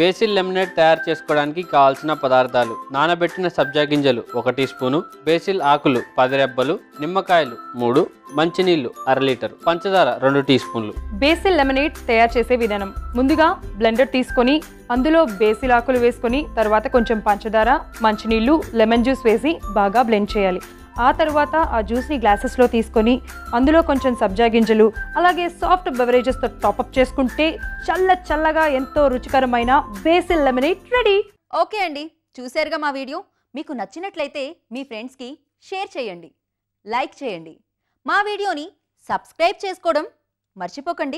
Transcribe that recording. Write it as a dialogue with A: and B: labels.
A: basil lemonade తయారు చేసుకోవడానికి కావాల్సిన పదార్థాలు నానబెట్టిన సబ్జా గింజలు ఒక టీ స్పూను బేసిల్ ఆకులు పది రెబ్బలు నిమ్మకాయలు మూడు మంచినీళ్లు అర లీటరు పంచదార రెండు టీ స్పూన్లు
B: బేసిల్ లెమనేడ్ తయారు చేసే విధానం ముందుగా బ్లెండర్ తీసుకొని అందులో బేసిల్ ఆకులు వేసుకొని తర్వాత కొంచెం పంచదార మంచినీళ్ళు లెమన్ జ్యూస్ వేసి బాగా బ్లెండ్ చేయాలి ఆ తర్వాత ఆ జ్యూస్ని గ్లాసెస్లో తీసుకొని అందులో కొంచెం సబ్జా గింజలు అలాగే సాఫ్ట్ బెవరేజెస్తో టాపప్ చేసుకుంటే చల్ల చల్లగా ఎంతో రుచికరమైన బేసిల్ లెమనేడ్ రెడీ
C: ఓకే అండి చూశారుగా మా వీడియో మీకు నచ్చినట్లయితే మీ ఫ్రెండ్స్కి షేర్ చేయండి లైక్ చేయండి మా వీడియోని సబ్స్క్రైబ్ చేసుకోవడం మర్చిపోకండి